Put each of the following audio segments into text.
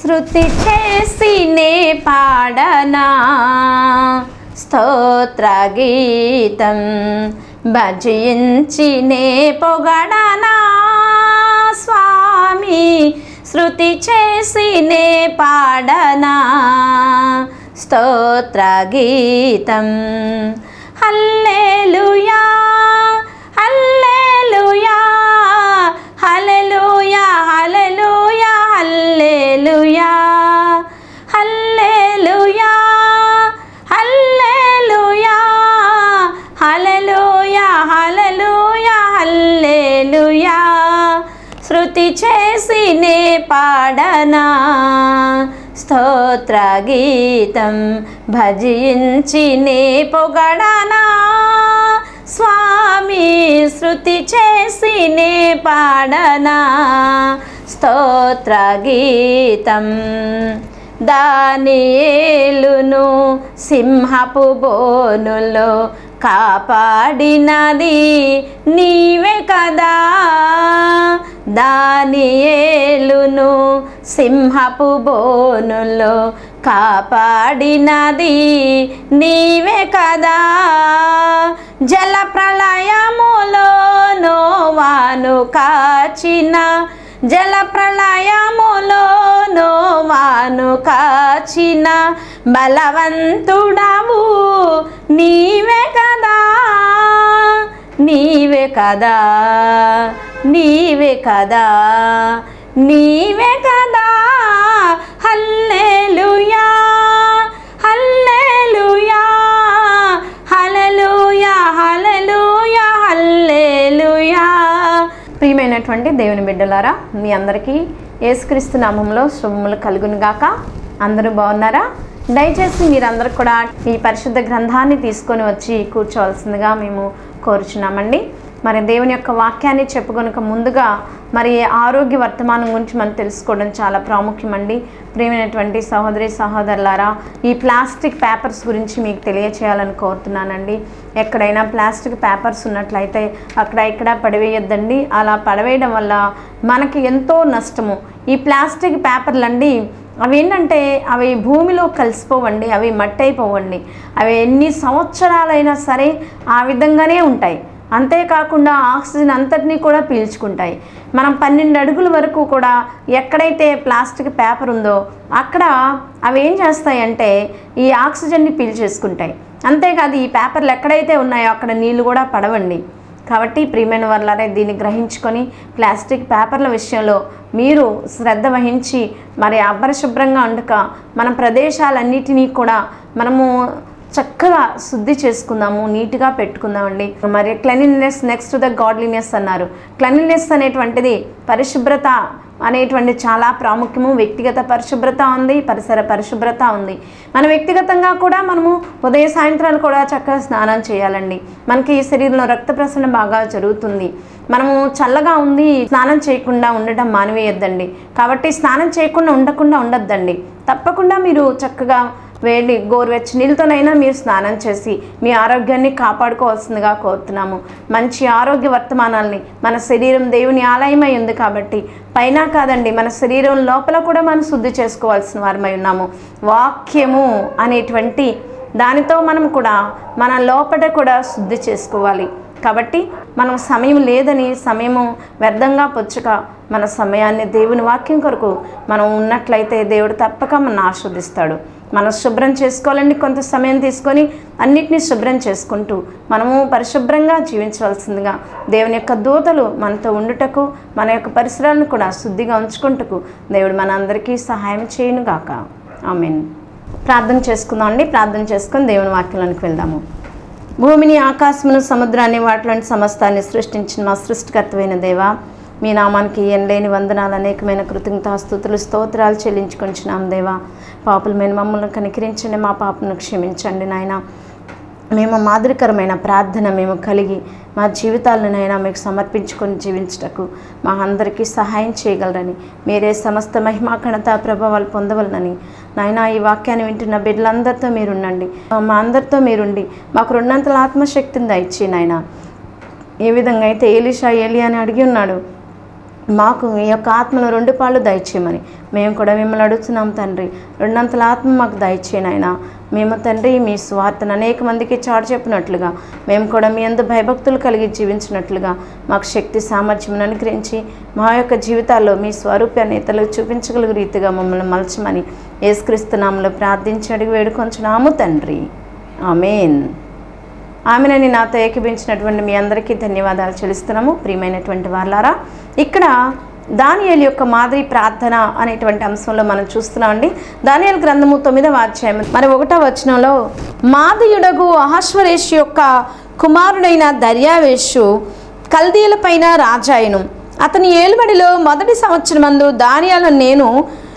శృతి చేసి నే పాడనా స్తోత్ర గీతం భజించి నే పొగడనా స్వామి శృతి చేసి నే పాడనా స్తోత్ర గీతం హల్లెలూయా హల్లెలూయా హల్లెలూయా హల్లెలూయా హల్లెలూయా హల్లెలూయా హల్లెలూయా హల్లెలూయా హల్లెలూయా హల్లెలూయా శృతి చేసి నే పాడనా స్తోత్ర గీతం భజించి నే పొగడనా స్వామి శృతి చేసి నే పాడనా స్తోత్ర గీతం దానియేలును సింహపు బోనులో కాపాడినది నీవే కదా దానియేలును సింహపు బోనులో కాపాడినది నీవే కదా జల ప్రళయములో నోవాను కాచిన జల ప్రళయములో నోవాను కాచిన బలవంతుడవు నీవే కదా నీవే కదా నీవే కదా నీవే కదా హల్లెలూయా హల్లెలూయా హల్లెలూయా హల్లెలూయా హల్లెలూయా ప్రియమైనటువంటి దేవుని బిడ్డలారా మీ అందరికీ యేసుక్రీస్తు నామంలో శుభములు కలుగును గాక అందరూ బాగున్నారా దయచేసి మీరందరూ కూడా ఈ పరిశుద్ధ గ్రంథాన్ని తీసుకొని వచ్చి కూర్చోవలసిందిగా మేము కోరుచున్నామండి మరి దేవుని యొక్క వాక్యాన్ని చెప్పుకొనక ముందుగా మరి ఆరోగ్య వర్తమానం గురించి మనం తెలుసుకోవడం చాలా ప్రాముఖ్యమండి ప్రియమైనటువంటి సహోదరి సహోదరులారా ఈ ప్లాస్టిక్ పేపర్స్ గురించి మీకు తెలియచేయాలని కోరుతున్నానండి ఎక్కడైనా ప్లాస్టిక్ పేపర్స్ ఉన్నట్లయితే అక్కడ ఇక్కడ పడివేయొద్దండి అలా పడవేయడం వల్ల మనకి ఎంతో నష్టము ఈ ప్లాస్టిక్ పేపర్లండి అవి ఏంటంటే అవి భూమిలో కలిసిపోవండి అవి మట్టి అయిపోవండి అవి ఎన్ని సంవత్సరాలైనా సరే ఆ విధంగానే ఉంటాయి అంతేకాకుండా ఆక్సిజన్ అంతటినీ కూడా పీల్చుకుంటాయి మనం పన్నెండు అడుగుల వరకు కూడా ఎక్కడైతే ప్లాస్టిక్ పేపర్ ఉందో అక్కడ అవి ఏం చేస్తాయంటే ఈ ఆక్సిజన్ని పీల్చేసుకుంటాయి అంతేకాదు ఈ పేపర్లు ఎక్కడైతే ఉన్నాయో అక్కడ నీళ్లు కూడా పడవండి కాబట్టి ప్రియమైన వాళ్ళరే దీన్ని గ్రహించుకొని ప్లాస్టిక్ పేపర్ల విషయంలో మీరు శ్రద్ధ వహించి మరి అపరిశుభ్రంగా ఉండక మన ప్రదేశాలన్నిటినీ కూడా మనము చక్కగా శుద్ధి చేసుకుందాము నీట్గా పెట్టుకుందామండి మరి క్లెనినెస్ నెక్స్ట్ ద గాడ్లీనెస్ అన్నారు క్లెనినెస్ అనేటువంటిది పరిశుభ్రత అనేటువంటి చాలా ప్రాముఖ్యము వ్యక్తిగత పరిశుభ్రత ఉంది పరిసర పరిశుభ్రత ఉంది మన వ్యక్తిగతంగా కూడా మనము ఉదయ సాయంత్రాలు కూడా చక్కగా స్నానం చేయాలండి మనకి ఈ శరీరంలో రక్త ప్రసరణ బాగా జరుగుతుంది మనము చల్లగా ఉంది స్నానం చేయకుండా ఉండటం మానివేయొద్దండి కాబట్టి స్నానం చేయకుండా ఉండకుండా ఉండొద్దండి తప్పకుండా మీరు చక్కగా వేడి గోరువెచ్చ నీళ్ళతోనైనా మీరు స్నానం చేసి మీ ఆరోగ్యాన్ని కాపాడుకోవాల్సిందిగా కోరుతున్నాము మంచి ఆరోగ్య వర్తమానాల్ని మన శరీరం దేవుని ఆలయమై ఉంది కాబట్టి పైన కాదండి మన శరీరం లోపల కూడా మనం శుద్ధి చేసుకోవాల్సిన వారమై ఉన్నాము వాక్యము అనేటువంటి దానితో మనం కూడా మన లోపల కూడా శుద్ధి చేసుకోవాలి కాబట్టి మనం సమయం లేదని సమయము వ్యర్థంగా పుచ్చక మన సమయాన్ని దేవుని వాక్యం కొరకు మనం ఉన్నట్లయితే దేవుడు తప్పక మన ఆస్వాదిస్తాడు మనం శుభ్రం చేసుకోవాలండి కొంత సమయం తీసుకొని అన్నిటినీ శుభ్రం చేసుకుంటూ మనము పరిశుభ్రంగా జీవించవలసిందిగా దేవుని యొక్క దూతలు మనతో ఉండుటకు మన యొక్క పరిసరాలను కూడా శుద్ధిగా ఉంచుకుంటకు దేవుడు మన అందరికీ సహాయం చేయనుగాక ఆమెన్ ప్రార్థన చేసుకుందాం అండి ప్రార్థన చేసుకొని దేవుని వాక్యంలోనికి వెళ్దాము భూమిని ఆకాశమును సముద్రాన్ని వాటిలోని సమస్తాన్ని సృష్టించిన మా సృష్టికర్తమైన దేవా మీ నామానికి ఎనలేని వందనాలు అనేకమైన కృతజ్ఞతాస్తుతులు స్తోత్రాలు చెల్లించుకొంచున్నాం దేవా పాపులమైన మమ్మల్ని కనికరించండి మా పాపను క్షమించండి నాయన మేము మాదిరికరమైన ప్రార్థన మేము కలిగి మా జీవితాలనైనా మీకు సమర్పించుకొని జీవించటకు మా అందరికీ సహాయం చేయగలరని మీరే సమస్త మహిమా ఘనత ప్రభావాలు పొందవలనని నాయన ఈ వాక్యాన్ని వింటున్న బిడ్డలందరితో మీరుండండి మా అందరితో మీరుండి మాకు రెండంతల ఆత్మశక్తిని దయచి నాయన ఏ విధంగా అయితే ఏలిషా ఏలి అని అడిగి ఉన్నాడు మాకు మీ యొక్క ఆత్మను రెండు పాళ్ళు దయచేయమని మేము కూడా మిమ్మల్ని అడుగుతున్నాం తండ్రి రెండంతల ఆత్మ మాకు దయచేయను ఆయన మేము తండ్రి మీ స్వార్థను అనేక మందికి చాటు చెప్పినట్లుగా మేము కూడా మీ అందు భయభక్తులు కలిగి జీవించినట్లుగా మాకు శక్తి సామర్థ్యం అనుగ్రహించి మా యొక్క జీవితాల్లో మీ స్వరూపాన్ని ఇతరులకు చూపించగలిగే రీతిగా మమ్మల్ని మలచమని యేసుక్రీస్తునామంలో ప్రార్థించి అడిగి వేడుకొంచున్నాము తండ్రి ఆమెన్ ఆమెనని నాతో ఏకీభించినటువంటి మీ అందరికీ ధన్యవాదాలు చెల్లిస్తున్నాము ప్రియమైనటువంటి వాళ్ళారా ఇక్కడ దానియేలు యొక్క మాదిరి ప్రార్థన అనేటువంటి అంశంలో మనం చూస్తున్నామండి దానియేలు గ్రంథము తొమ్మిదవ అధ్యాయం మరి ఒకటో వచనంలో మాదయుడగు అహశ్వరేష్ యొక్క కుమారుడైన దర్యావేషు కల్దీలపైన రాజాయను అతని ఏలుబడిలో మొదటి సంవత్సరం మందు దానియాలను నేను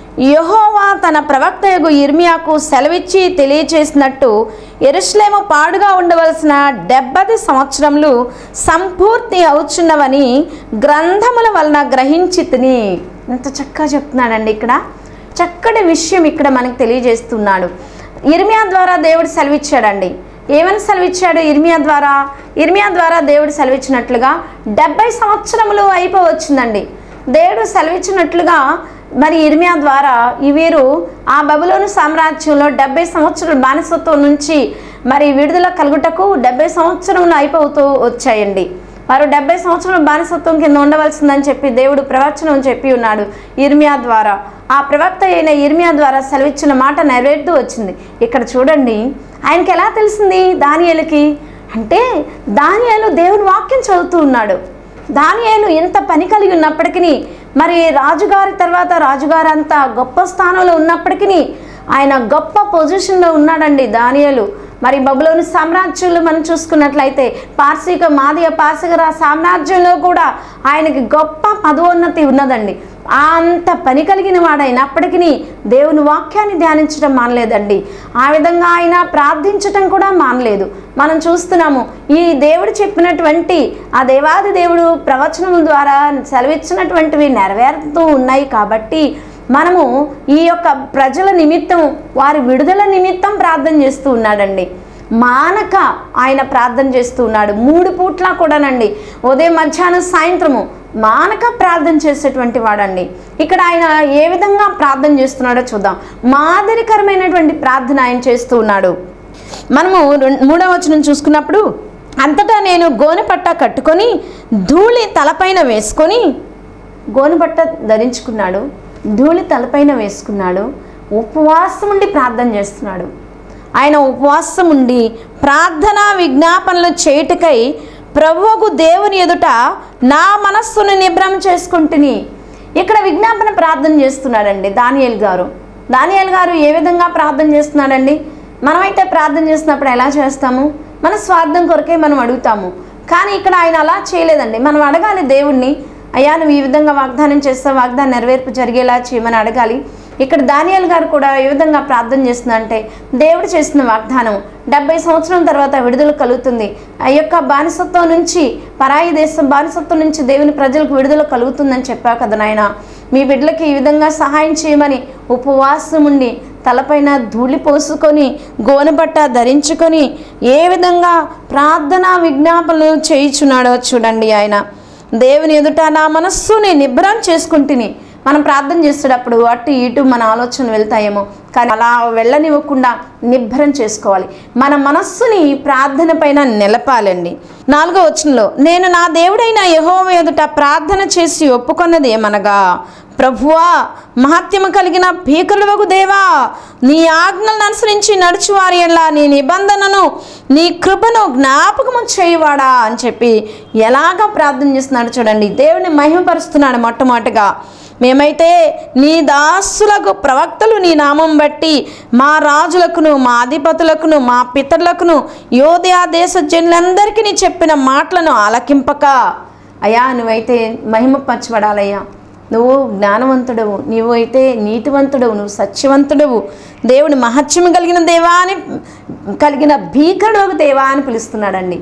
యెహోవా తన ప్రవక్తయగు ఇర్మియాకు సెలవిచ్చి తెలియచేసినట్టు ఎరుషలేము పాడుగా ఉండవలసిన డెబ్బది సంవత్సరములు సంపూర్తి అవుచున్నవని గ్రంథముల వలన గ్రహించి తిని ఇంత చక్కగా చెప్తున్నాడండి ఇక్కడ చక్కటి విషయం ఇక్కడ మనకు తెలియజేస్తున్నాడు ఇర్మియా ద్వారా దేవుడు సెలవిచ్చాడండి ఏమని సెలవిచ్చాడు ఇర్మియా ద్వారా ఇర్మియా ద్వారా దేవుడు సెలవిచ్చినట్లుగా డెబ్బై సంవత్సరములు అయిపోవచ్చిందండి దేవుడు సెలవిచ్చినట్లుగా మరి ఇర్మియా ద్వారా ఈ వీరు ఆ బబులోను సామ్రాజ్యంలో డెబ్బై సంవత్సరాల బానిసత్వం నుంచి మరి విడుదల కలుగుటకు డెబ్బై సంవత్సరములు అయిపోతూ వచ్చాయండి వారు డెబ్బై సంవత్సరాల బానిసత్వం కింద ఉండవలసిందని చెప్పి దేవుడు ప్రవచనం చెప్పి ఉన్నాడు ఇర్మియా ద్వారా ఆ ప్రవక్త అయిన ఇర్మియా ద్వారా సెలవిచ్చిన మాట నెరవేరుతూ వచ్చింది ఇక్కడ చూడండి ఆయనకి ఎలా తెలిసింది దానియేలుకి అంటే దానియేలు దేవుని వాక్యం చదువుతూ ఉన్నాడు దానియేలు ఎంత పని కలిగి ఉన్నప్పటికీ మరి రాజుగారి తర్వాత రాజుగారు అంత గొప్ప స్థానంలో ఉన్నప్పటికీ ఆయన గొప్ప పొజిషన్లో ఉన్నాడండి దానియేలు మరి బబులోని సామ్రాజ్యంలో మనం చూసుకున్నట్లయితే పార్శిక మాదియ పార్శిక రా- సామ్రాజ్యంలో కూడా ఆయనకి గొప్ప పదోన్నతి ఉన్నదండి అంత పని కలిగిన వాడైనప్పటికీ దేవుని వాక్యాన్ని ధ్యానించడం మానలేదండి ఆ విధంగా ఆయన ప్రార్థించటం కూడా మానలేదు మనం చూస్తున్నాము ఈ దేవుడు చెప్పినటువంటి ఆ దేవాది దేవుడు ప్రవచనం ద్వారా సెలవిచ్చినటువంటివి నెరవేరుతూ ఉన్నాయి కాబట్టి మనము ఈ యొక్క ప్రజల నిమిత్తం వారి విడుదల నిమిత్తం ప్రార్థన చేస్తూ ఉన్నాడండి మానక ఆయన ప్రార్థన చేస్తూ ఉన్నాడు మూడు పూట్ల కూడానండి ఉదయం మధ్యాహ్నం సాయంత్రము మానక ప్రార్థన చేసేటువంటి వాడండి ఇక్కడ ఆయన ఏ విధంగా ప్రార్థన చేస్తున్నాడో చూద్దాం మాదిరికరమైనటువంటి ప్రార్థన ఆయన చేస్తూ ఉన్నాడు మనము రెం- మూడవ వచనం చూసుకున్నప్పుడు అంతటా నేను గోనెపట్ట కట్టుకొని ధూళి తలపైన వేసుకొని గోనెపట్ట ధరించుకున్నాడు ధూళి తలపైన వేసుకున్నాడు ఉపవాసం ఉండి ప్రార్థన చేస్తున్నాడు ఆయన ఉపవాసం ఉండి ప్రార్థనా విజ్ఞాపనలు చేయుటకై ప్రభువుకు దేవుని ఎదుట నా మనస్సును నిబ్రం చేసుకుంటుని ఇక్కడ విజ్ఞాపన ప్రార్థన చేస్తున్నాడండి దానియేల్ గారు దానియేల్ గారు ఏ విధంగా ప్రార్థన చేస్తున్నాడండి మనమైతే ప్రార్థన చేసినప్పుడు ఎలా చేస్తాము మన స్వార్థం కొరకే మనం అడుగుతాము కానీ ఇక్కడ ఆయన అలా చేయలేదండి మనం అడగాలి దేవుణ్ణి అయ్యా నువ్వు ఈ విధంగా వాగ్దానం చేస్తావు వాగ్దానం నెరవేర్పు జరిగేలా చేయమని అడగాలి ఇక్కడ దానియాల్ గారు కూడా ఏ విధంగా ప్రార్థన చేస్తుందంటే దేవుడు చేసిన వాగ్దానం డెబ్బై సంవత్సరం తర్వాత విడుదల కలుగుతుంది ఆ యొక్క బానిసత్వం నుంచి పరాయి దేశం బానిసత్వం నుంచి దేవుని ప్రజలకు విడుదల కలుగుతుందని చెప్పావు కదా నాయన మీ బిడ్డలకి ఈ విధంగా సహాయం చేయమని ఉపవాసం ఉండి తలపైన ధూళి పోసుకొని గోనెపట్ట ధరించుకొని ఏ విధంగా ప్రార్థనా విజ్ఞాపనలు చేయుచున్నాడో చూడండి ఆయన దేవుని ఎదుట నా మనస్సుని నిబ్రం చేసుకుంటుని మనం ప్రార్థన చేసేటప్పుడు అటు ఇటు మన ఆలోచనలు వెళ్తాయేమో కానీ అలా వెళ్ళనివ్వకుండా నిబ్బరం చేసుకోవాలి మన మనస్సుని ప్రార్థన పైన నిలపాలండి నాలుగో వచనంలో నేను నా దేవుడైన యెహోవా ఎదుట ప్రార్థన చేసి ఒప్పుకొన్నది ఏమనగా ప్రభువా మహత్యము కలిగిన భీకరుడవగు దేవా నీ ఆజ్ఞలను అనుసరించి నడుచువారి ఎల్లా నీ నిబంధనను నీ కృపను జ్ఞాపకము చేయువాడా అని చెప్పి ఎలాగా ప్రార్థన చేస్తున్నాడు చూడండి దేవుని మహిమపరుస్తున్నాడు మొట్టమొదటిగా మేమైతే నీ దాసులకు ప్రవక్తలు నీ నామం బట్టి మా రాజులకును మా అధిపతులకును మా పితరులకును యోధయా దేశ జనులందరికీ నీ చెప్పిన మాటలను ఆలకింపక అయ్యా నువ్వైతే మహిమపరచబడాలయ్యా నువ్వు జ్ఞానవంతుడవు నీవు అయితే నీతివంతుడవు నువ్వు సత్యవంతుడవు దేవుని మహత్యము కలిగిన దేవా అని కలిగిన భీకరుడు దేవా అని పిలుస్తున్నాడండి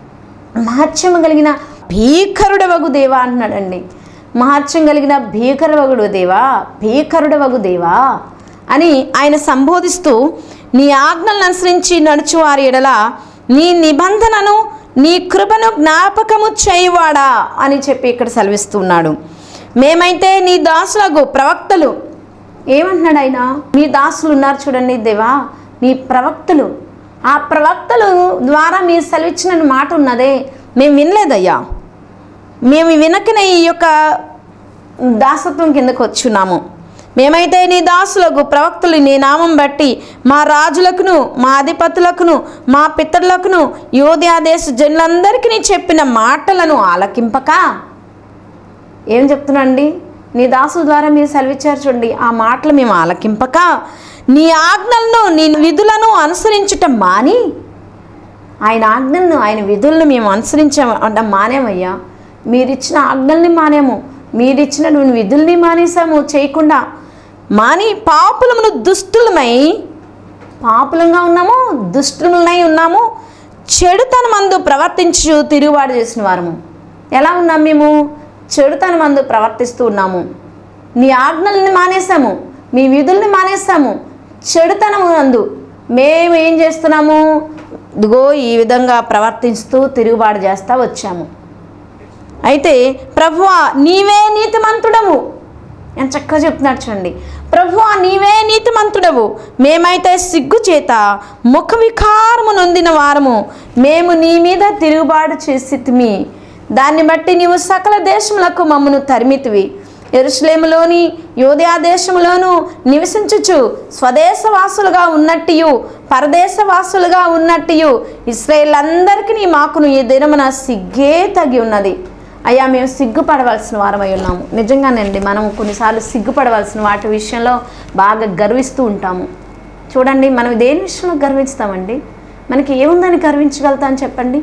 మహత్యము కలిగిన భీకరుడవగు దేవా అంటున్నాడండి మహత్యం కలిగిన భీకరవగుడు దేవా భీకరుడవగు దేవా అని ఆయన సంబోధిస్తూ నీ ఆజ్ఞలను అనుసరించి నడుచువారి ఎడల నీ నిబంధనను నీ కృపను జ్ఞాపకము చేయువాడా అని చెప్పి ఇక్కడ సెలవిస్తున్నాడు మేమైతే నీ దాసులకు ప్రవక్తలు ఏమంటున్నాడు ఆయన మీ దాసులు ఉన్నారు చూడండి దేవా మీ ప్రవక్తలు ఆ ప్రవక్తలు ద్వారా మీరు సెలవిచ్చిన మాట ఉన్నదే మేము వినలేదయ్యా మేము వినకనే ఈ యొక్క దాసత్వం కిందకు వచ్చున్నాము మేమైతే నీ దాసులకు ప్రవక్తలు నీ నామం బట్టి మా రాజులకును మా అధిపతులకును మా పితరులకును యోధ్యాదేశ జనులందరికీ నీ చెప్పిన మాటలను ఆలకింపక ఏం చెప్తున్నాండి నీ దాసుల ద్వారా మీరు సెలవిచ్చారు చూడండి ఆ మాటలు మేము ఆలకింపక నీ ఆజ్ఞలను నీ విధులను అనుసరించటం మాని ఆయన ఆజ్ఞలను ఆయన విధులను మేము అనుసరించాం మానేమయ్యా మీరిచ్చిన ఆజ్ఞల్ని మానేము మీరిచ్చిన విధుల్ని మానేసాము చేయకుండా మాని పాపులమును దుష్టులమై పాపులంగా ఉన్నాము దుష్టులమై ఉన్నాము చెడుతనమందు ప్రవర్తించు తిరుగుబాటు చేసిన వారము ఎలా ఉన్నాం మేము చెడుతనమందు ప్రవర్తిస్తూ ఉన్నాము నీ ఆజ్ఞల్ని మానేసాము మీ విధుల్ని మానేసాము చెడుతనము నందు మేము ఏం చేస్తున్నాము ఇదిగో ఈ విధంగా ప్రవర్తిస్తూ తిరుగుబాటు చేస్తా వచ్చాము అయితే ప్రభువా నీవే నీతిమంతుడవు ఎంత చక్కగా చెప్తున్నాడు చూడండి ప్రభువా నీవే నీతిమంతుడవు మేమైతే సిగ్గు చేత ముఖ వికారము నొందిన వారము మేము నీ మీద తిరుగుబాటు చేసితిమి దాన్ని బట్టి నీవు సకల దేశములకు మమ్మను తరిమితివి ఎరుసలేములోని యోధయా దేశములోను నివసించుచు స్వదేశవాసులుగా ఉన్నట్టు పరదేశవాసులుగా ఉన్నట్టు ఇస్రాయేల్ అందరికీ మాకును ఈ దినమున సిగ్గే తగి ఉన్నది అయ్యా మేము సిగ్గుపడవలసిన వారమై ఉన్నాము నిజంగానండి మనం కొన్నిసార్లు సిగ్గుపడవలసిన వాటి విషయంలో బాగా గర్విస్తూ ఉంటాము చూడండి మనం దేని విషయంలో గర్విస్తామండి మనకి ఏముందని గర్వించగలుగుతాం చెప్పండి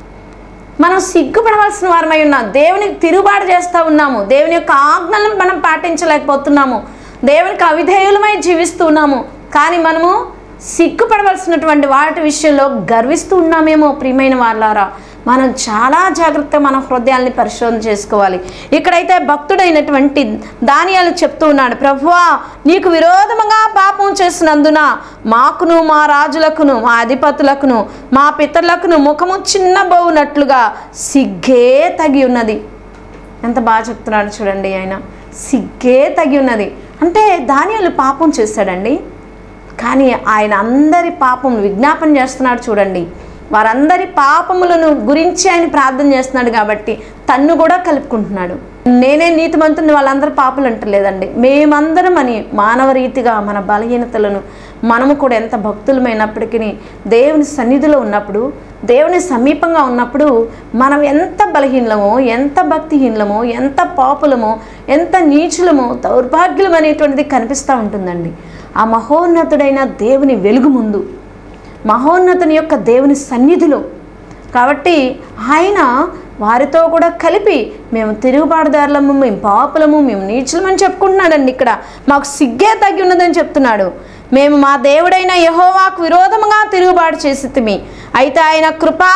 మనం సిగ్గుపడవలసిన వారమై ఉన్నాం దేవునికి తిరుగుబాటు చేస్తూ ఉన్నాము దేవుని యొక్క ఆజ్ఞలను మనం పాటించలేకపోతున్నాము దేవునికి అవిధేయులమై జీవిస్తూ ఉన్నాము కానీ మనము సిగ్గుపడవలసినటువంటి వాటి విషయంలో గర్విస్తూ ఉన్నామేమో ప్రియమైన వాళ్ళారా మనం చాలా జాగ్రత్తగా మన హృదయాల్ని పరిశోధన చేసుకోవాలి ఇక్కడైతే భక్తుడైనటువంటి దానియాలు చెప్తూ ఉన్నాడు ప్రభువా నీకు విరోధముగా పాపం చేసినందున మాకును మా రాజులకును మా అధిపతులకును మా పితరులకును ముఖము చిన్నబోవునట్లుగా సిగ్గే తగి ఉన్నది ఎంత బాగా చెప్తున్నాడు చూడండి ఆయన సిగ్గే తగి ఉన్నది అంటే దానియాలు పాపం చేశాడండి కానీ ఆయన అందరి పాపం విజ్ఞాపన చేస్తున్నాడు చూడండి వారందరి పాపములను గురించి ఆయన ప్రార్థన చేస్తున్నాడు కాబట్టి తన్ను కూడా కలుపుకుంటున్నాడు నేనే నీతిమంతుని వాళ్ళందరూ పాపులు అంటలేదండి మేమందరం అని మానవ రీతిగా మన బలహీనతలను మనము కూడా ఎంత భక్తులమైనప్పటికీ దేవుని సన్నిధిలో ఉన్నప్పుడు దేవుని సమీపంగా ఉన్నప్పుడు మనం ఎంత బలహీనలమో ఎంత భక్తిహీనలమో ఎంత పాపులమో ఎంత నీచులమో దౌర్భాగ్యులం అనేటువంటిది కనిపిస్తూ ఉంటుందండి ఆ మహోన్నతుడైన దేవుని వెలుగు ముందు మహోన్నతుని యొక్క దేవుని సన్నిధిలో కాబట్టి ఆయన వారితో కూడా కలిపి మేము తిరుగుబాటుదారులము మేము పాపులము మేము నీచులమని చెప్పుకుంటున్నాడండి ఇక్కడ మాకు సిగ్గే తగ్గి ఉన్నదని చెప్తున్నాడు మేము మా దేవుడైన యహోవాకు విరోధముగా తిరుగుబాటు చేసి అయితే ఆయన కృపా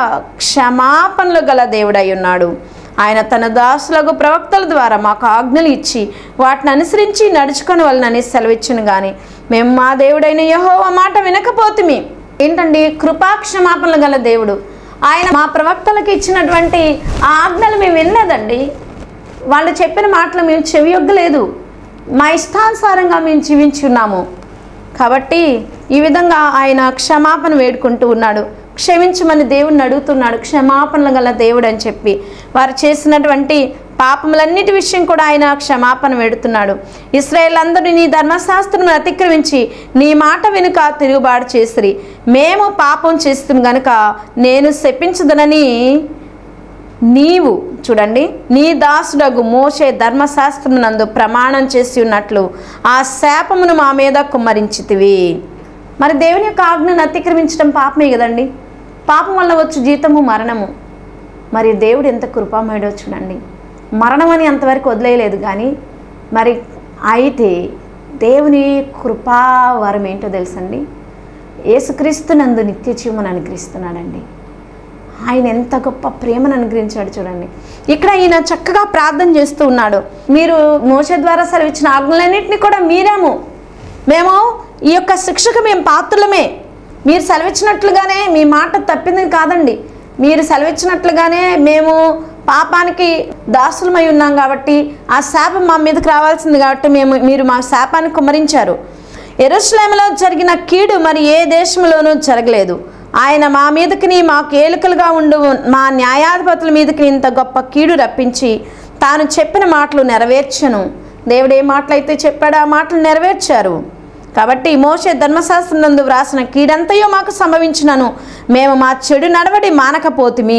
క్షమాపణలు గల దేవుడై ఉన్నాడు ఆయన తన దాసులకు ప్రవక్తల ద్వారా మాకు ఆజ్ఞలు ఇచ్చి వాటిని అనుసరించి నడుచుకొని వాళ్ళని సెలవిచ్చును కానీ మేము మా దేవుడైన యహోవా మాట వినకపోతుమి ఏంటండి కృపాక్షమాపణలు గల దేవుడు ఆయన మా ప్రవక్తలకు ఇచ్చినటువంటి ఆ ఆజ్ఞలు మేము వినలేదండి వాళ్ళు చెప్పిన మాటలు మేము చెవియొగ్గలేదు మా ఇష్టానుసారంగా మేము జీవించున్నాము కాబట్టి ఈ విధంగా ఆయన క్షమాపణ వేడుకుంటూ ఉన్నాడు క్షమించమని దేవుడిని అడుగుతున్నాడు క్షమాపణలు గల దేవుడు అని చెప్పి వారు చేసినటువంటి పాపములన్నిటి విషయం కూడా ఆయన క్షమాపణ వేడుతున్నాడు ఇస్రాయేల్ అందరూ నీ ధర్మశాస్త్రం అతిక్రమించి నీ మాట వెనుక తిరుగుబాటు చేసిరి మేము పాపం చేస్తాం గనుక నేను శపించదనని నీవు చూడండి నీ దాసుడగు మోసే ధర్మశాస్త్రం నందు ప్రమాణం చేసి ఉన్నట్లు ఆ శాపమును మా మీద కుమ్మరించితివి మరి దేవుని యొక్క ఆజ్ఞను అతిక్రమించడం పాపమే కదండి పాపం వల్ల వచ్చు జీతము మరణము మరి దేవుడు ఎంత కృపామయుడో చూడండి మరణం అని అంతవరకు వదిలేయలేదు కానీ మరి అయితే దేవుని కృపా వరం ఏంటో తెలుసండి యేసుక్రీస్తు నందు నిత్య జీవనం అనుగ్రహిస్తున్నాడండి ఆయన ఎంత గొప్ప ప్రేమను అనుగ్రహించాడు చూడండి ఇక్కడ ఈయన చక్కగా ప్రార్థన చేస్తూ ఉన్నాడు మీరు మోస ద్వారా సెలవిచ్చిన ఆజ్ఞలన్నింటినీ కూడా మీరేము మేము ఈ యొక్క శిక్షకు మేము పాత్రలమే మీరు సెలవిచ్చినట్లుగానే మీ మాట తప్పింది కాదండి మీరు సెలవిచ్చినట్లుగానే మేము పాపానికి దాసులమై ఉన్నాం కాబట్టి ఆ శాపం మా మీదకి రావాల్సింది కాబట్టి మేము మీరు మా శాపాన్ని కుమ్మరించారు ఎరుశ్లేమలో జరిగిన కీడు మరి ఏ దేశంలోనూ జరగలేదు ఆయన మా మీదకిని మాకు ఏలుకలుగా ఉండు మా న్యాయాధిపతుల మీదకి ఇంత గొప్ప కీడు రప్పించి తాను చెప్పిన మాటలు నెరవేర్చను దేవుడు ఏ మాటలైతే చెప్పాడో ఆ మాటలు నెరవేర్చారు కాబట్టి మోషే ధర్మశాస్త్రం నందు వ్రాసిన కీడంతయో మాకు సంభవించినను మేము మా చెడు నడవడి మానకపోతిమి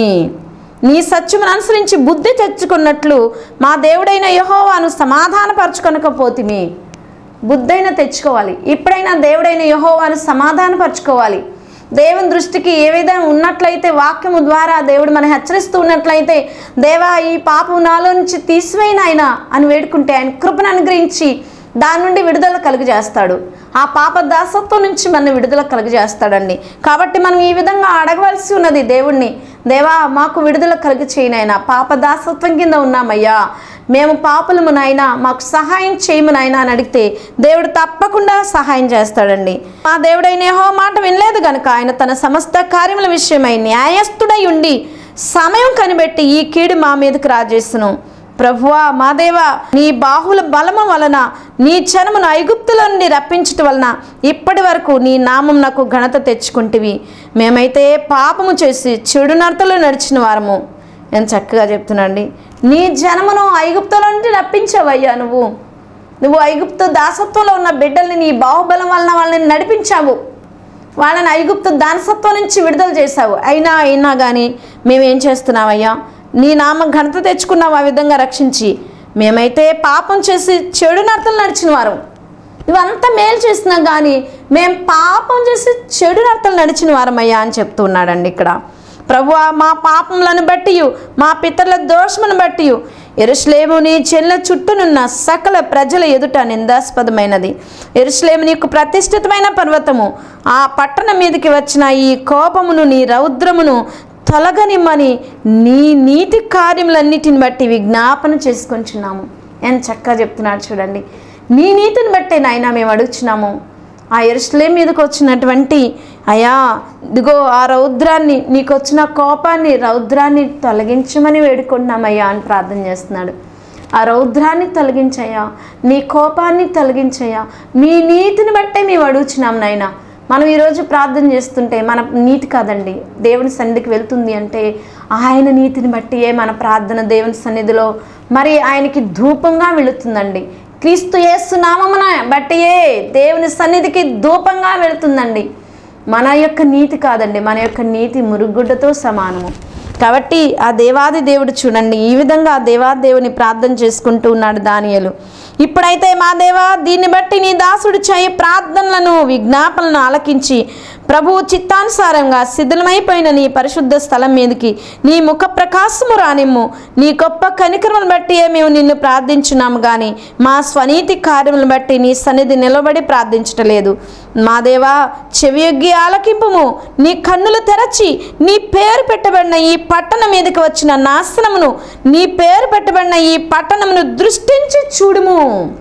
నీ సత్యమును అనుసరించి బుద్ధి తెచ్చుకున్నట్లు మా దేవుడైన యహోవాను సమాధానపరచుకొనకపోతిమి బుద్ధైనా తెచ్చుకోవాలి ఇప్పుడైనా దేవుడైన యహోవాను సమాధానపరచుకోవాలి దేవుని దృష్టికి ఏ విధంగా ఉన్నట్లయితే వాక్యము ద్వారా దేవుడు మనం హెచ్చరిస్తూ ఉన్నట్లయితే దేవా ఈ పాపం నాలో నుంచి తీసివేయన ఆయన అని వేడుకుంటే ఆయన కృపను అనుగ్రహించి దాని నుండి విడుదల కలుగజేస్తాడు ఆ పాప దాసత్వం నుంచి మన విడుదల కలుగజేస్తాడండి కాబట్టి మనం ఈ విధంగా అడగవలసి ఉన్నది దేవుణ్ణి దేవా మాకు విడుదల కలుగు చేయనైనా పాప దాసత్వం కింద ఉన్నామయ్యా మేము పాపులము నాయనా మాకు సహాయం చేయము నాయనా అని అడిగితే దేవుడు తప్పకుండా సహాయం చేస్తాడండి మా దేవుడైన యెహోవా మాట వినలేదు గనుక ఆయన తన సమస్త కార్యముల విషయమై న్యాయస్థుడై ఉండి సమయం కనిపెట్టి ఈ కీడు మా మీదకి రాజేసును ప్రభువా మా దేవా నీ బాహుల బలము వలన నీ జనమును ఐగుప్తుల నుండి రప్పించటం వలన ఇప్పటి వరకు నీ నామం నాకు ఘనత తెచ్చుకుంటివి మేమైతే పాపము చేసి చెడు నడతలో నడిచిన వారము నేను చక్కగా చెప్తున్నాండి నీ జనమును ఐగుప్తుల నుండి రప్పించావయ్యా నువ్వు నువ్వు ఐగుప్తు దాసత్వంలో ఉన్న బిడ్డల్ని నీ బాహుబలం వలన వాళ్ళని నడిపించావు వాళ్ళని ఐగుప్తు దానసత్వం నుంచి విడుదల చేశావు అయినా అయినా కానీ మేమేం చేస్తున్నామయ్యా నీ నామ ఘనత తెచ్చుకున్నావు ఆ విధంగా రక్షించి మేమైతే పాపం చేసి చెడు నడతలు నడిచిన వారు నువ్వంతా మేలు చేసినా కానీ మేము పాపం చేసి చెడు నడతలు నడిచిన వారమయ్యా అని చెప్తున్నాడండి ఇక్కడ ప్రభువా మా పాపములను బట్టి మా పితరుల దోషమును బట్టి ఎరుశ్లేము నీ చెల్ల చుట్టూనున్న సకల ప్రజల ఎదుట నిందాస్పదమైనది ఎరుశ్లేము నీకు ప్రతిష్ఠితమైన పర్వతము ఆ పట్టణం మీదకి వచ్చిన ఈ కోపమును నీ రౌద్రమును తొలగనిమ్మని నీ నీతి కార్యములన్నిటిని బట్టి విజ్ఞాపన చేసుకొంచున్నాము ఎంత చక్కగా చెప్తున్నాడు చూడండి నీ నీతిని బట్టే నాయన మేము అడుగుచున్నాము ఆ ఎరుసలేం మీదకి వచ్చినటువంటి అయా ఇదిగో ఆ రౌద్రాన్ని నీకు వచ్చిన కోపాన్ని రౌద్రాన్ని తొలగించమని వేడుకుంటున్నామయ్యా అని ప్రార్థన చేస్తున్నాడు ఆ రౌద్రాన్ని తొలగించయ్యా నీ కోపాన్ని తొలగించయ్యా మీ నీతిని బట్టే మేము అడుగుచున్నాం నాయనా మనం ఈరోజు ప్రార్థన చేస్తుంటే మన నీతి కాదండి దేవుని సన్నిధికి వెళ్తుంది అంటే ఆయన నీతిని బట్టియే మన ప్రార్థన దేవుని సన్నిధిలో మరి ఆయనకి ధూపంగా వెళుతుందండి క్రీస్తు యేసు నామమున బట్టియే దేవుని సన్నిధికి ధూపంగా వెళుతుందండి మన యొక్క నీతి కాదండి మన యొక్క నీతి మురుగుడ్డతో సమానము కాబట్టి ఆ దేవాది దేవుడు చూడండి ఈ విధంగా ఆ దేవాది దేవుని ప్రార్థన చేసుకుంటూ ఉన్నాడు దానియలు ఇప్పుడైతే మా దేవా దీన్ని బట్టి నీ దాసుడు చేయి ప్రార్థనలను విజ్ఞాపనలను ఆలకించి ప్రభువు చిత్తానుసారంగా శిథిలమైపోయిన నీ పరిశుద్ధ స్థలం మీదకి నీ ముఖ ప్రకాశము రానిమ్ము నీ గొప్ప కనికరమును బట్టి మేము నిన్ను ప్రార్థించున్నాము కానీ మా స్వనీతి కార్యములను బట్టి నీ సన్నిధి నిలబడి ప్రార్థించటలేదు మా దేవా చెవియొగ్గి ఆలకింపుము నీ కన్నులు తెరచి నీ పేరు పెట్టబడిన ఈ పట్టణం మీదకి వచ్చిన నాశనమును నీ పేరు పెట్టబడిన ఈ పట్టణమును దృష్టించి చూడుము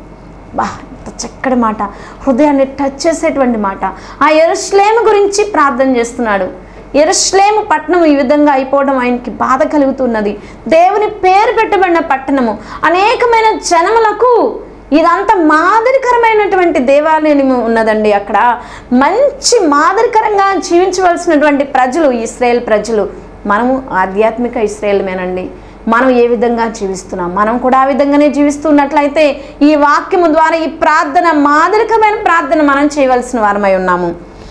బా ఎంత చక్కటి మాట హృదయాన్ని టచ్ చేసేటువంటి మాట ఆ ఎరుశ్లేము గురించి ప్రార్థన చేస్తున్నాడు ఎరుశ్లేము పట్టణం ఈ విధంగా అయిపోవడం ఆయనకి బాధ కలుగుతున్నది దేవుని పేరు పెట్టబడిన పట్టణము అనేకమైన జనములకు ఇదంతా మాదిరికరమైనటువంటి దేవాలయం ఉన్నదండి అక్కడ మంచి మాదిరికరంగా జీవించవలసినటువంటి ప్రజలు ఇస్రాయేల్ ప్రజలు మనము ఆధ్యాత్మిక ఇస్రాయేల్మేనండి మనం ఏ విధంగా జీవిస్తున్నాం మనం కూడా ఆ విధంగానే జీవిస్తున్నట్లయితే ఈ వాక్యము ద్వారా ఈ ప్రార్థన మాదిరికమైన ప్రార్థన మనం చేయవలసిన వారమై ఉన్నాము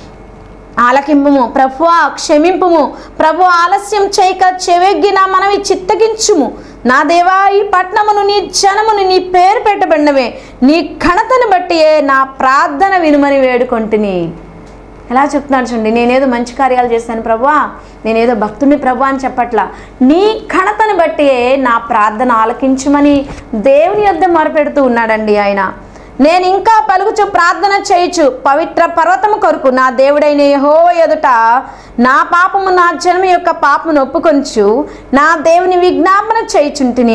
ఆలకింపుము ప్రభువా క్షమింపుము ప్రభు ఆలస్యం చేయక చెవెగ్గిన మనవి చిత్తగించుము నా దేవా ఈ పట్నమును నీ జనమును నీ పేరు పెట్టబడినవే నీ ఘనతను బట్టియే నా ప్రార్థన వినుమని వేడుకొంటిని ఎలా చెప్తున్నాడు చూడండి నేనేదో మంచి కార్యాలు చేశాను ప్రభువా నేనేదో భక్తుని ప్రభు అని చెప్పట్లా నీ ఘనతను బట్టి నా ప్రార్థన ఆలకించమని దేవుని యొద్ద మొరపెడుతూ ఉన్నాడండి ఆయన నేను ఇంకా పలుకుచు ప్రార్థన చేయొచ్చు పవిత్ర పర్వతము కొరకు నా దేవుడైన యహో ఎదుట నా పాపము నా జన్మ యొక్క పాపమును ఒప్పుకొంచు నా దేవుని విజ్ఞాపన చేయుచుంటిని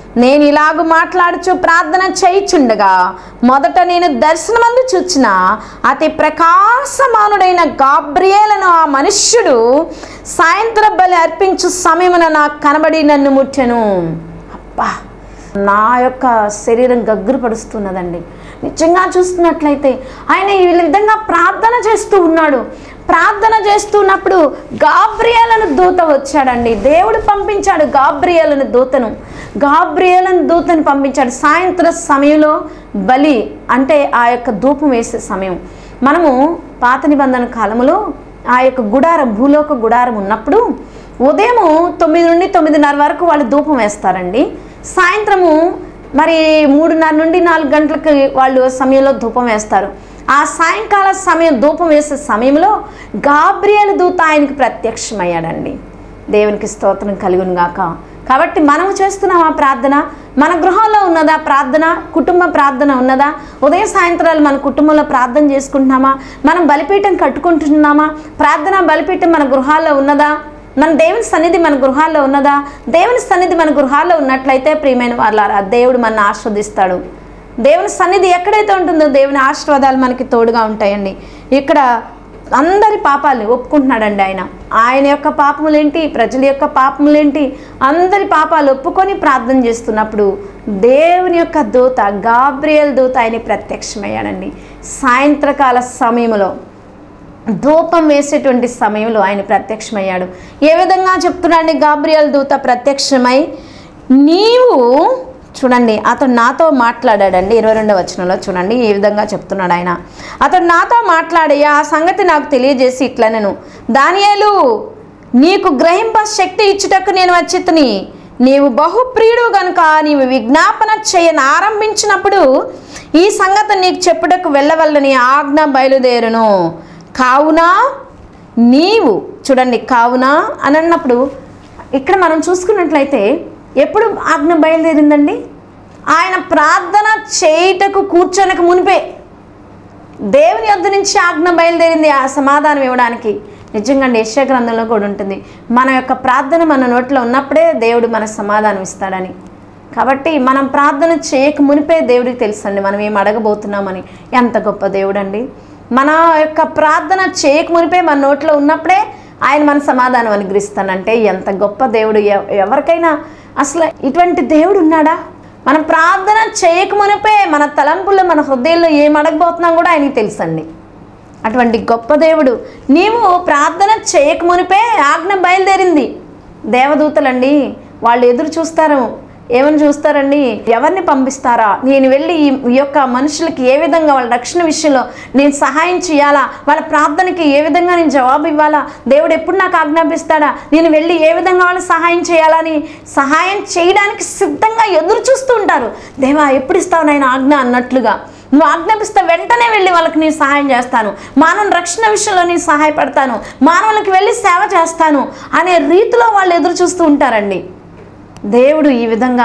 నేను ఇలాగు మాట్లాడుచు ప్రార్థన చేయిచుండగా మొదట నేను దర్శనమందు చూచిన అతి ప్రకాశమానుడైన గాబ్రియేలను ఆ మనుష్యుడు సాయంత్ర బలి అర్పించు సమయమున నాకు కనబడి నన్ను ముట్టెను అబ్బా నా యొక్క శరీరం గగ్గురు పడుస్తున్నదండి నిజంగా చూస్తున్నట్లయితే ఆయన ఈ విధంగా ప్రార్థన చేస్తూ ఉన్నాడు ప్రార్థన చేస్తున్నప్పుడు గాబ్రియేలను దూత వచ్చాడండి దేవుడు పంపించాడు గాబ్రియేలను దూతను గాబ్రియేలను దూతను పంపించాడు సాయంత్రం సమయంలో బలి అంటే ఆ యొక్క ధూపం వేసే సమయం మనము పాత నిబంధన కాలములో ఆ యొక్క గుడారం భూలోక గుడారం ఉన్నప్పుడు ఉదయము తొమ్మిది నుండి తొమ్మిదిన్నర వరకు వాళ్ళు ధూపం వేస్తారండి సాయంత్రము మరి మూడున్నర నుండి నాలుగు గంటలకి వాళ్ళు సమయంలో ధూపం వేస్తారు ఆ సాయంకాల సమయం ధూపం వేసే సమయంలో గాబ్రియల్ దూత ఆయనకి ప్రత్యక్షమయ్యాడండి దేవునికి స్తోత్రం కలుగును గాక కాబట్టి మనము చేస్తున్నాం ఆ ప్రార్థన మన గృహంలో ఉన్నదా ప్రార్థన కుటుంబ ప్రార్థన ఉన్నదా ఉదయం సాయంత్రాలు మన కుటుంబంలో ప్రార్థన చేసుకుంటున్నామా మనం బలిపీఠం కట్టుకుంటున్నామా ప్రార్థన బలిపీఠం మన గృహాల్లో ఉన్నదా మన దేవుని సన్నిధి మన గృహాల్లో ఉన్నదా దేవుని సన్నిధి మన గృహాల్లో ఉన్నట్లయితే ప్రియమైన వాళ్ళారా దేవుడు మన ఆస్వాదిస్తాడు దేవుని సన్నిధి ఎక్కడైతే ఉంటుందో దేవుని ఆశీర్వాదాలు మనకి తోడుగా ఉంటాయండి ఇక్కడ అందరి పాపాలని ఒప్పుకుంటున్నాడండి ఆయన ఆయన యొక్క పాపములేంటి ప్రజల యొక్క పాపములేంటి అందరి పాపాలు ఒప్పుకొని ప్రార్థన చేస్తున్నప్పుడు దేవుని యొక్క దూత గాబ్రియల్ దూత ఆయన ప్రత్యక్షమయ్యాడండి సాయంత్రకాల సమయంలో ధూపం వేసేటువంటి సమయంలో ఆయన ప్రత్యక్షమయ్యాడు ఏ విధంగా చెప్తున్నాడు గాబ్రియల్ దూత ప్రత్యక్షమై నీవు చూడండి అతడు నాతో మాట్లాడాడండి ఇరవై రెండవ వచనంలో చూడండి ఏ విధంగా చెప్తున్నాడు ఆయన అతడు నాతో మాట్లాడి ఆ సంగతి నాకు తెలియజేసి ఇట్లా నేను దానియేలు నీకు గ్రహింప శక్తి ఇచ్చుటకు నేను వచ్చితిని నీవు బహుప్రియుడు గనుక నీవు విజ్ఞాపన చేయని ఆరంభించినప్పుడు ఈ సంగతి నీకు చెప్పుటకు వెళ్ళవల్లని ఆజ్ఞ బయలుదేరును కావున నీవు చూడండి కావున అని అన్నప్పుడు ఇక్కడ మనం చూసుకున్నట్లయితే ఎప్పుడు ఆజ్ఞ బయలుదేరిందండి ఆయన ప్రార్థన చేయుటకు కూర్చొనక మునిపే దేవుని యొద్ద నుంచి ఆజ్ఞ బయలుదేరింది ఆ సమాధానం ఇవ్వడానికి నిజంగా యశ్య గ్రంథంలో కూడా ఉంటుంది మన యొక్క ప్రార్థన మన నోట్లో ఉన్నప్పుడే దేవుడు మన సమాధానం ఇస్తాడని కాబట్టి మనం ప్రార్థన చేయక మునిపే దేవుడికి తెలుసండి మనం ఏం అడగబోతున్నామని ఎంత గొప్ప దేవుడండి మన యొక్క ప్రార్థన చేయక మునిపే మన నోట్లో ఉన్నప్పుడే ఆయన మన సమాధానం అనుగ్రహిస్తానంటే ఎంత గొప్ప దేవుడు ఎవ- ఎవరికైనా అసలు ఇటువంటి దేవుడు ఉన్నాడా మనం ప్రార్థన చేయక మునిపే మన తలంపుల్లో మన హృదయంలో ఏం అడగబోతున్నాం కూడా ఆయనకి తెలుసండి అటువంటి గొప్ప దేవుడు నీవు ప్రార్థన చేయక మునిపే ఆజ్ఞ బయలుదేరింది దేవదూతలండి వాళ్ళు ఎదురు చూస్తారు ఏమని చూస్తారండి ఎవరిని పంపిస్తారా నేను వెళ్ళి ఈ ఈ యొక్క మనుషులకి ఏ విధంగా వాళ్ళ రక్షణ విషయంలో నేను సహాయం చేయాలా వాళ్ళ ప్రార్థనకి ఏ విధంగా నేను జవాబు ఇవ్వాలా దేవుడు ఎప్పుడు నాకు ఆజ్ఞాపిస్తాడా నేను వెళ్ళి ఏ విధంగా వాళ్ళకి సహాయం చేయాలని సహాయం చేయడానికి సిద్ధంగా ఎదురు చూస్తూ ఉంటారు దేవా ఎప్పుడు ఇస్తావు నాయన ఆజ్ఞ అన్నట్లుగా నువ్వు ఆజ్ఞాపిస్తే వెంటనే వెళ్ళి వాళ్ళకి నేను సహాయం చేస్తాను మానవ రక్షణ విషయంలో నేను సహాయపడతాను మానవులకి వెళ్ళి సేవ చేస్తాను అనే రీతిలో వాళ్ళు ఎదురు చూస్తూ ఉంటారండి దేవుడు ఈ విధంగా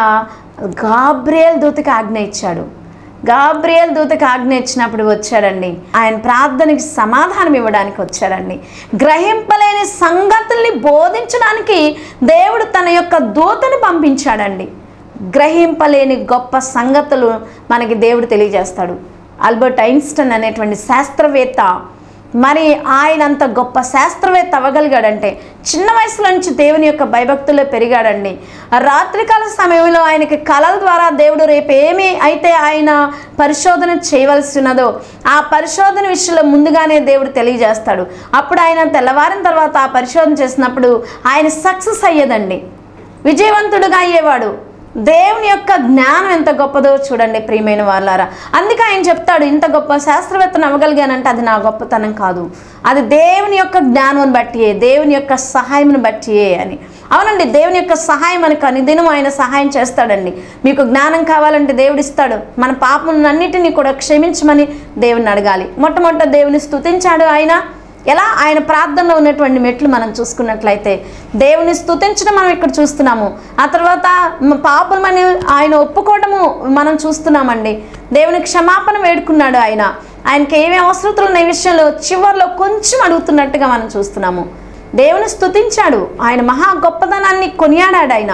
గాబ్రియల్ దూతకి ఆజ్ఞ ఇచ్చాడు గాబ్రియల్ దూతకి ఆజ్ఞ ఇచ్చినప్పుడు వచ్చాడండి ఆయన ప్రార్థనకి సమాధానం ఇవ్వడానికి వచ్చాడండి గ్రహింపలేని సంగతుల్ని బోధించడానికి దేవుడు తన యొక్క దూతని పంపించాడండి గ్రహింపలేని గొప్ప సంగతులు మనకి దేవుడు తెలియజేస్తాడు ఆల్బర్ట్ ఐన్స్టన్ అనేటువంటి శాస్త్రవేత్త మరి ఆయన అంత గొప్ప శాస్త్రవేత్త అవ్వగలిగాడంటే చిన్న వయసులో నుంచి దేవుని యొక్క భయభక్తుల్లో పెరిగాడండి రాత్రికాల సమయంలో ఆయనకి కళల ద్వారా దేవుడు రేపు ఏమి అయితే ఆయన పరిశోధన చేయవలసి ఉన్నదో ఆ పరిశోధన విషయంలో ముందుగానే దేవుడు తెలియజేస్తాడు అప్పుడు ఆయన తెల్లవారిన తర్వాత ఆ పరిశోధన చేసినప్పుడు ఆయన సక్సెస్ అయ్యేదండి విజయవంతుడుగా అయ్యేవాడు దేవుని యొక్క జ్ఞానం ఎంత గొప్పదో చూడండి ప్రియమైన వాళ్ళారా అందుకే ఆయన చెప్తాడు ఇంత గొప్ప శాస్త్రవేత్తను అవ్వగలిగానంటే అది నా గొప్పతనం కాదు అది దేవుని యొక్క జ్ఞానం బట్టియే దేవుని యొక్క సహాయంను బట్టియే అని అవునండి దేవుని యొక్క సహాయం మనకు అనుదినం ఆయన సహాయం చేస్తాడండి మీకు జ్ఞానం కావాలంటే దేవుడు ఇస్తాడు మన పాపములన్నిటినీ కూడా క్షమించమని దేవుని అడగాలి మొట్టమొదట దేవుని స్తుతించాడు ఆయన ఎలా ఆయన ప్రార్థనలో ఉన్నటువంటి మెట్లు మనం చూసుకున్నట్లయితే దేవుని స్తుతించడం మనం ఇక్కడ చూస్తున్నాము ఆ తర్వాత మ- పాపమని ఆయన ఒప్పుకోవడము మనం చూస్తున్నామండి దేవుని క్షమాపణ వేడుకున్నాడు ఆయన ఆయనకి ఏమేమి అవసరతలు ఉన్న విషయంలో చివరిలో కొంచెం అడుగుతున్నట్టుగా మనం చూస్తున్నాము దేవుని స్తుతించాడు ఆయన మహా గొప్పదనాన్ని కొనియాడాడు ఆయన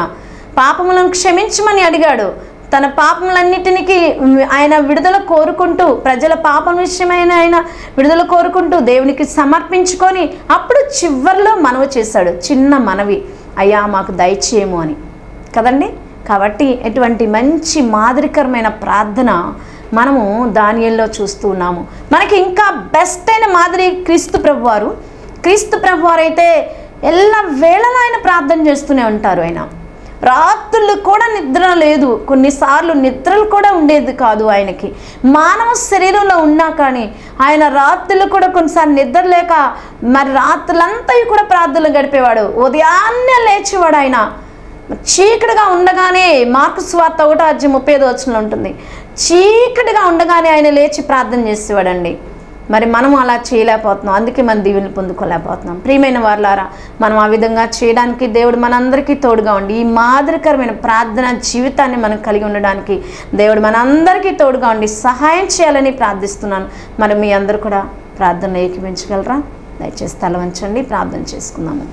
పాపములను క్షమించమని అడిగాడు తన పాపములన్నిటినికి ఆయన విడుదల కోరుకుంటూ ప్రజల పాపం విషయమైన ఆయన విడుదల కోరుకుంటూ దేవునికి సమర్పించుకొని అప్పుడు చివర్లో మనవి చేశాడు చిన్న మనవి అయ్యా మాకు దయచేయము అని కదండి కాబట్టి ఎటువంటి మంచి మాదిరికరమైన ప్రార్థన మనము దానియల్లో చూస్తూ ఉన్నాము మనకి ఇంకా బెస్ట్ అయిన మాదిరి క్రీస్తు ప్రభువారు క్రీస్తు ప్రభువారు అయితే ఎల్ల వేళలా ఆయన ప్రార్థన చేస్తూనే ఉంటారు ఆయన రాత్రులు కూడా నిద్ర లేదు కొన్నిసార్లు నిద్రలు కూడా ఉండేది కాదు ఆయనకి మానవ శరీరంలో ఉన్నా కానీ ఆయన రాత్రులు కూడా కొన్నిసార్లు నిద్ర లేక మరి రాత్రులంతా కూడా ప్రార్థనలు గడిపేవాడు ఉదయాన్నే లేచేవాడు ఆయన చీకటిగా ఉండగానే మార్కు స్వార్త ఒకటో అధ్యాయం ముప్పై ఐదు వచనంలో ఉంటుంది చీకటిగా ఉండగానే ఆయన లేచి ప్రార్థన చేసేవాడండి మరి మనం అలా చేయలేకపోతున్నాం అందుకే మన దీవెనలు పొందుకోలేకపోతున్నాం ప్రియమైన వారులారా మనం ఆ విధంగా చేయడానికి దేవుడు మనందరికీ తోడుగా ఉండి ఈ మాదిరికరమైన ప్రార్థన జీవితాన్ని మనం కలిగి ఉండడానికి దేవుడు మనందరికీ తోడుగా ఉండి సహాయం చేయాలని ప్రార్థిస్తున్నాను మరి మీ అందరూ కూడా ప్రార్థన ఏకీపించగలరా దయచేసి తల వంచండి ప్రార్థన చేసుకుందాము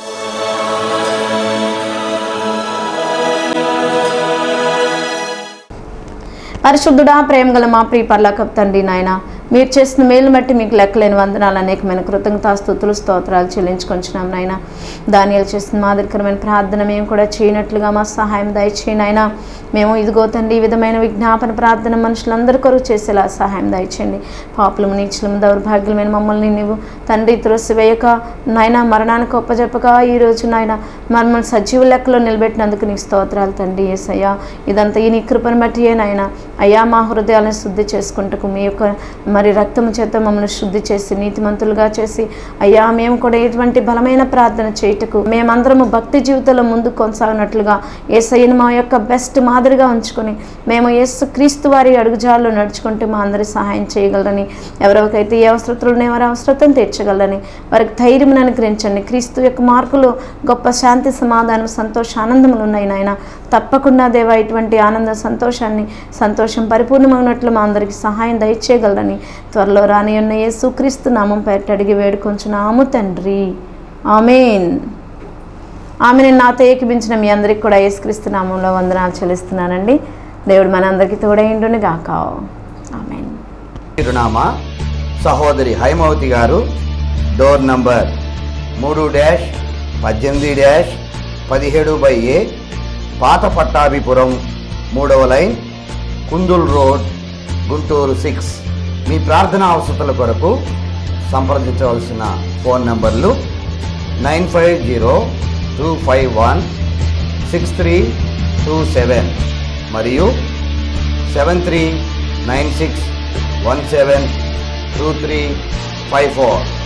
పరిశుద్ధుడా ప్రేమ గల మా ప్రియ పర్లాకప్ తండ్రి నాయన మీరు చేసిన మేలు బట్టి మీకు లెక్కలేని వందనాలు అనేకమైన కృతజ్ఞతాస్తుతులు స్తోత్రాలు చెల్లించుకొంచున్నాం నాయన దానియాలు చేసిన మాదిరికరమైన ప్రార్థన మేము కూడా చేయనట్లుగా మా సహాయం దయచేయను నాయన మేము ఇదిగో తండ్రి ఈ విధమైన విజ్ఞాపన ప్రార్థన మనుషులందరి కొరకు చేసేలా సహాయం దయచేయండి పాపులము నీచులము దౌర్భాగ్యమైన మమ్మల్ని నీవు తండ్రి తులసివేయక నాయన మరణానికి ఒప్పజెప్పక ఈ రోజు నాయన మమ్మల్ని సజీవ లెక్కలో నిలబెట్టినందుకు నీకు స్తోత్రాలు తండ్రి ఏసయ్యా ఇదంతా ఈ నీ కృపను బట్టి ఏ నాయన అయ్యా మా హృదయాలను శుద్ధి చేసుకుంటకు మీ యొక్క మరి రక్తము చేత మమ్మల్ని శుద్ధి చేసి నీతిమంతులుగా చేసి అయ్యా మేము కూడా ఎటువంటి బలమైన ప్రార్థన చేయుటకు మేమందరము భక్తి జీవితంలో ముందు కొనసాగినట్లుగా ఏసయ్యను మా యొక్క బెస్ట్ మాదిరిగా ఉంచుకొని మేము యేసు క్రీస్తు వారి అడుగుజాల్లో నడుచుకుంటూ మా అందరి సహాయం చేయగలరని ఎవరెవరికైతే ఏ అవసరతలు ఉన్నాయో వారి అవసరతను తీర్చగలరని వారికి ధైర్యం అనుగ్రహించండి క్రీస్తు యొక్క మార్కులు గొప్ప శాంతి సమాధానం సంతోష ఆనందములు ఉన్నాయి నాయన తప్పకుండా దేవా ఇటువంటి ఆనంద సంతోషాన్ని సంతోషం పరిపూర్ణమైనట్లు మా అందరికి సహాయం దయచేయగలరని త్వరలో రాని ఉన్న యేసుక్రీస్తు నామం పేట అడిగి వేడుకొంచున్నాము తండ్రి ఆమెన్ ఆమెను నాతో ఏకిపించిన మీ అందరికి కూడా యేసుక్రీస్తు నామంలో వందనాలు చెల్లిస్తున్నానండి దేవుడు మనందరికీ తోడైండును గాక ఆమెన్ చిరునామా సహోదరి హైమవతి గారు డోర్ నంబర్ మూడు డ్యాష్ పద్దెనిమిది డ్యాష్ పదిహేడు బై ఏ పాత పట్టాభిపురం మూడవ line Kundul road Guntur six మీ ప్రార్థనా అవసరాల కొరకు సంప్రదించవలసిన ఫోన్ నంబర్లు nine five zero two five one six three two seven మరియు seven three nine six one seven two three five four